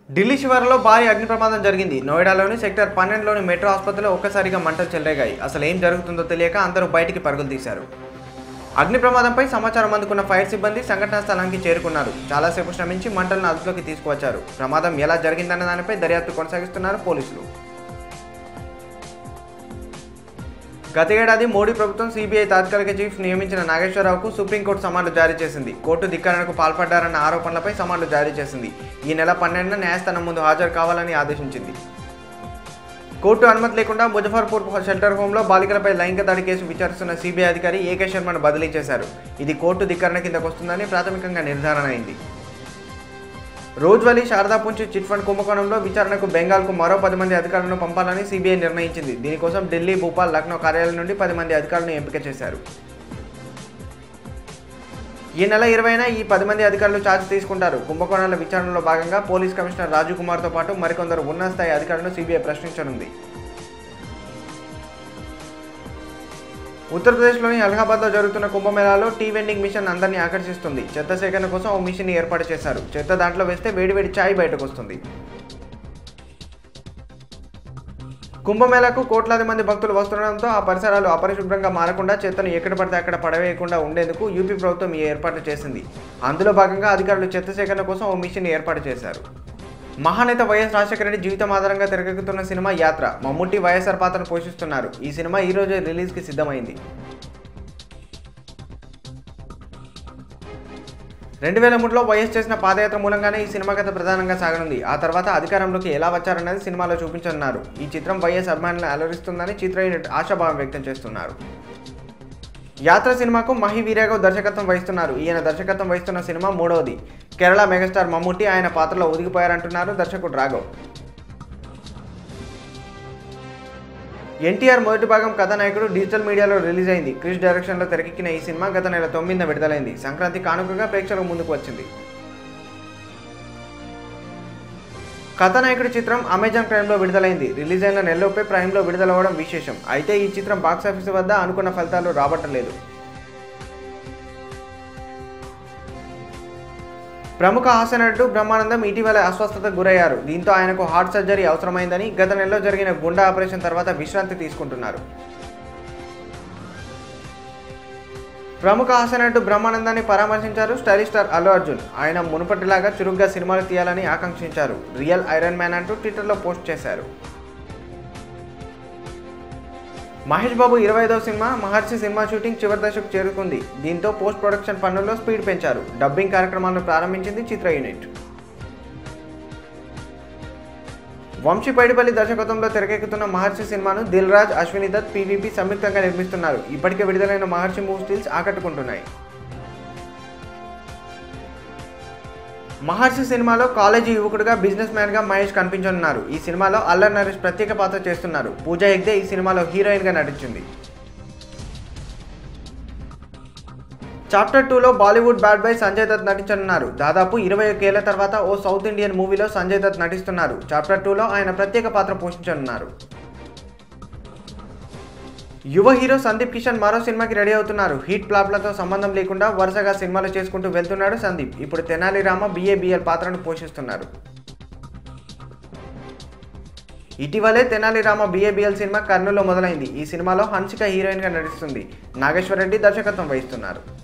ఢిల్లీ శివారులో భారీ అగ్ని ప్రమాదం జరిగింది నోయిడాలోని సెక్టర్ పన్నెండులోని మెట్రో ఆసుపత్రిలో ఒక్కసారిగా మంటలు చెలరేగాయి అసలు ఏం జరుగుతుందో తెలియక అందరూ బయటికి పరుగులు తీశారు అగ్ని ప్రమాదంపై సమాచారం అందుకున్న ఫైర్ సిబ్బంది సంఘటనా స్థలానికి చేరుకున్నారు చాలాసేపు శ్రమించి మంటలను అదుపులోకి తీసుకువచ్చారు ప్రమాదం ఎలా జరిగిందన్న దానిపై దర్యాప్తు కొనసాగిస్తున్నారు పోలీసులు గత ఏడాది మోడీ ప్రభుత్వం సిబిఐ తాత్కాలిక చీఫ్ నియమించిన నాగేశ్వరరావుకు సుప్రీంకోర్టు సమాన్లు జారీ చేసింది కోర్టు ధిక్కరణకు పాల్పడ్డారన్న ఆరోపణలపై సమాన్లు జారీ చేసింది ఈ నెల పన్నెండున న్యాయస్థానం ముందు హాజరు కావాలని ఆదేశించింది కోర్టు అనుమతి లేకుండా ముజఫర్పూర్ షెల్టర్ హోంలో బాలికలపై లైంగిక దాడి కేసు విచారిస్తున్న సిబిఐ అధికారి ఏకే శర్మను బదిలీ చేశారు ఇది కోర్టు ధిక్కరణ కిందకు వస్తుందని ప్రాథమికంగా నిర్ధారణ అయింది రోజువలి శారదాపుంచి చిట్ ఫండ్ కుంభకోణంలో విచారణకు బెంగాల్కు మరో పది మంది అధికారులను పంపాలని సిబిఐ నిర్ణయించింది దీనికోసం ఢిల్లీ భూపాల్ లక్నో కార్యాలయం నుండి పది మంది అధికారులను ఎంపిక చేశారు ఈ నెల ఇరవైన ఈ పది మంది అధికారులు ఛార్జ్ తీసుకుంటారు కుంభకోణాల విచారణలో భాగంగా పోలీస్ కమిషనర్ రాజీవ్ కుమార్తో పాటు మరికొందరు ఉన్నత స్థాయి అధికారులను సిబిఐ ప్రశ్నించనుంది ఉత్తరప్రదేశ్లోని అలహాబాద్లో జరుగుతున్న కుంభమేళాలో టీ వెండింగ్ మిషన్ అందరినీ ఆకర్షిస్తుంది చెత్త సేకరణ కోసం ఓ మిషన్ ఏర్పాటు చేశారు చెత్త దాంట్లో వేస్తే వేడివేడి ఛాయ్ బయటకు వస్తుంది కుంభమేళాకు కోట్లాది మంది భక్తులు వస్తుండడంతో ఆ పరిసరాలు అపరిశుభ్రంగా మారకుండా చెత్తను ఎక్కడ పడితే అక్కడ పడవేయకుండా ఉండేందుకు యూపీ ప్రభుత్వం ఈ ఏర్పాటు చేసింది అందులో భాగంగా అధికారులు చెత్త సేకరణ కోసం ఓ మిషన్ ఏర్పాటు చేశారు మహానేత వైఎస్ రాజశేఖర రెడ్డి జీవితం ఆధారంగా తెరకెక్కుతున్న సినిమా యాత్ర మమ్ముట్టి వైఎస్ఆర్ పాత్రను పోషిస్తున్నారు ఈ సినిమా ఈ రోజే రిలీజ్కి సిద్ధమైంది రెండు వేల మూడులో వైఎస్ చేసిన పాదయాత్ర మూలంగానే ఈ సినిమా కథ ప్రధానంగా సాగనుంది ఆ తర్వాత అధికారంలోకి ఎలా వచ్చారన్నది సినిమాలో చూపించనున్నారు ఈ చిత్రం వైఎస్ అభిమానులను అలరిస్తుందని చిత్ర యూనిట్ ఆశాభావం వ్యక్తం చేస్తున్నారు యాత్ర సినిమాకు మహి వీర్యాగవ్ దర్శకత్వం వహిస్తున్నారు ఈయన దర్శకత్వం వహిస్తున్న సినిమా మూడవది కేరళ మెగాస్టార్ మమ్ముట్టి ఆయన పాత్రలో ఒదిగిపోయారంటున్నారు దర్శకుడు రాఘవ్ ఎన్టీఆర్ మొదటి భాగం కథానాయకుడు డిజిటల్ మీడియాలో రిలీజ్ అయింది క్రిష్ డైరెక్షన్లో తెరకెక్కిన ఈ సినిమా గత నెల తొమ్మిదిన విడుదలైంది సంక్రాంతి కానుకగా ప్రేక్షకుల ముందుకు వచ్చింది కథానాయకుడి చిత్రం అమెజాన్ ప్రైమ్లో విడుదలైంది రిలీజ్ అయిన నెలలోపే ప్రైమ్లో విడుదలవ్వడం విశేషం అయితే ఈ చిత్రం బాక్సాఫీస్ వద్ద అనుకున్న ఫలితాలు రాబట్టలేదు ప్రముఖ హాస్య నటుడు బ్రహ్మానందం ఇటీవల అస్వస్థతకు గురయ్యారు దీంతో ఆయనకు హార్ట్ సర్జరీ అవసరమైందని గత నెలలో జరిగిన గుండె ఆపరేషన్ తర్వాత విశ్రాంతి తీసుకుంటున్నారు ప్రముఖ హాస్య నటుడు బ్రహ్మానందాన్ని పరామర్శించారు స్టైలిష్ స్టార్ అల్లు అర్జున్ ఆయన మునుపటిలాగా చురుగ్గా సినిమాలు తీయాలని ఆకాంక్షించారు రియల్ ఐరన్ మ్యాన్ అంటూ ట్విట్టర్లో పోస్ట్ చేశారు మహేష్ బాబు ఇరవై ఐదవ సినిమా మహర్షి సినిమా షూటింగ్ చివరి దశకు చేరుకుంది దీంతో పోస్ట్ ప్రొడక్షన్ పనుల్లో స్పీడ్ పెంచారు డబ్బింగ్ కార్యక్రమాలను ప్రారంభించింది చిత్ర యూనిట్ వంశీ పైడిపల్లి దర్శకత్వంలో తెరకెక్కుతున్న మహర్షి సినిమాను దిల్ రాజ్ అశ్విని దత్ పీవీపీ సంయుక్తంగా నిర్మిస్తున్నారు ఇప్పటికే విడుదలైన మహర్షి మూవ్ స్టిల్స్ ఆకట్టుకుంటున్నాయి మహర్షి సినిమాలో కాలేజీ యువకుడిగా బిజినెస్ మ్యాన్గా మహేష్ కనిపించనున్నారు ఈ సినిమాలో అల్లర్ నరేష్ ప్రత్యేక పాత్ర చేస్తున్నారు పూజా హెగ్దే ఈ సినిమాలో హీరోయిన్గా నటించింది చాప్టర్ టూలో Bollywood bad boy Sanjay Dutt నటించనున్నారు దాదాపు ఇరవై ఒకేళ్ల తర్వాత ఓ సౌత్ ఇండియన్ మూవీలో సంజయ్ దత్ నటిస్తున్నారు చాప్టర్ టూలో ఆయన ప్రత్యేక పాత్ర పోషించనున్నారు యువ హీరో సందీప్ కిషన్ మరో సినిమాకి రెడీ అవుతున్నారు హీట్ ప్లాప్లతో సంబంధం లేకుండా వరుసగా సినిమాలు చేసుకుంటూ వెళ్తున్నాడు సందీప్ ఇప్పుడు తెనాలి రామ బిఏబిఎల్ పాత్రను పోషిస్తున్నారు ఇటీవలే తెనాలి రామ బిఏబిఎల్ సినిమా కర్నూలులో మొదలైంది ఈ సినిమాలో హన్సిక హీరోయిన్గా నటిస్తుంది నాగేశ్వర రెడ్డి దర్శకత్వం వహిస్తున్నారు